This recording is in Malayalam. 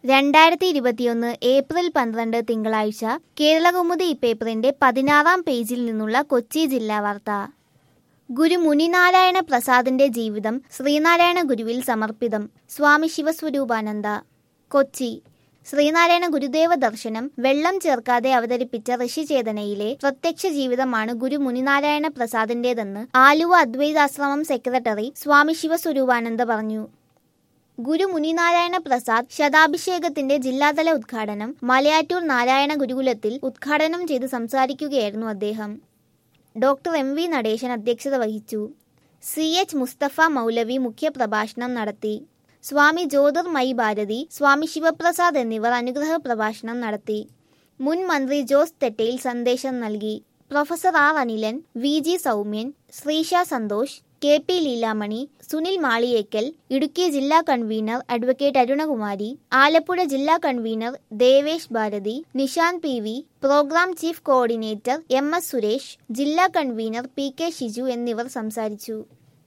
രണ്ടായിരത്തി ഇരുപത്തിയൊന്ന് ഏപ്രിൽ പന്ത്രണ്ട് തിങ്കളാഴ്ച കേരളകൗമുദി പേപ്പറിന്റെ പതിനാറാം പേജിൽ നിന്നുള്ള കൊച്ചി ജില്ലാ വാർത്ത ഗുരു മുനിനാരായണ പ്രസാദിന്റെ ജീവിതം ശ്രീനാരായണ ഗുരുവിൽ സമർപ്പിതം സ്വാമി ശിവസ്വരൂപാനന്ദ കൊച്ചി ശ്രീനാരായണ ഗുരുദേവ ദർശനം വെള്ളം ചേർക്കാതെ അവതരിപ്പിച്ച ഋഷിചേതനയിലെ പ്രത്യക്ഷ ജീവിതമാണ് ഗുരു മുനിനാരായണ പ്രസാദിന്റേതെന്ന് ആലുവ അദ്വൈതാശ്രമം സെക്രട്ടറി സ്വാമി ശിവസ്വരൂപാനന്ദ പറഞ്ഞു ഗുരു മുനിനാരായണ പ്രസാദ് ശതാഭിഷേകത്തിന്റെ ജില്ലാതല ഉദ്ഘാടനം മലയാറ്റൂർ നാരായണ ഗുരുകുലത്തിൽ ഉദ്ഘാടനം ചെയ്ത് സംസാരിക്കുകയായിരുന്നു അദ്ദേഹം ഡോക്ടർ എം വി നടേശൻ അധ്യക്ഷത വഹിച്ചു സി എച്ച് മുസ്തഫ മൗലവി മുഖ്യപ്രഭാഷണം നടത്തി സ്വാമി ജ്യോതിർമയി ഭാരതി സ്വാമി ശിവപ്രസാദ് എന്നിവർ അനുഗ്രഹ പ്രഭാഷണം നടത്തി മുൻ മന്ത്രി ജോസ് തെറ്റയിൽ സന്ദേശം നൽകി professor R Anilan V G Soumyan Sreesha Santhosh K P Leelamani Sunil Maliyekkal Idukki ജില്ലാ കൺവീനർ അഡ്വക്കേറ്റ് അരുണകുമാരി ആലപ്പുഴ ജില്ലാ convener Devesh Bharathi Nishanth P V programme chief coordinator M S Suresh ജില്ലാ കൺവീനർ പി കെ ഷിജു എന്നിവർ സംസാരിച്ചു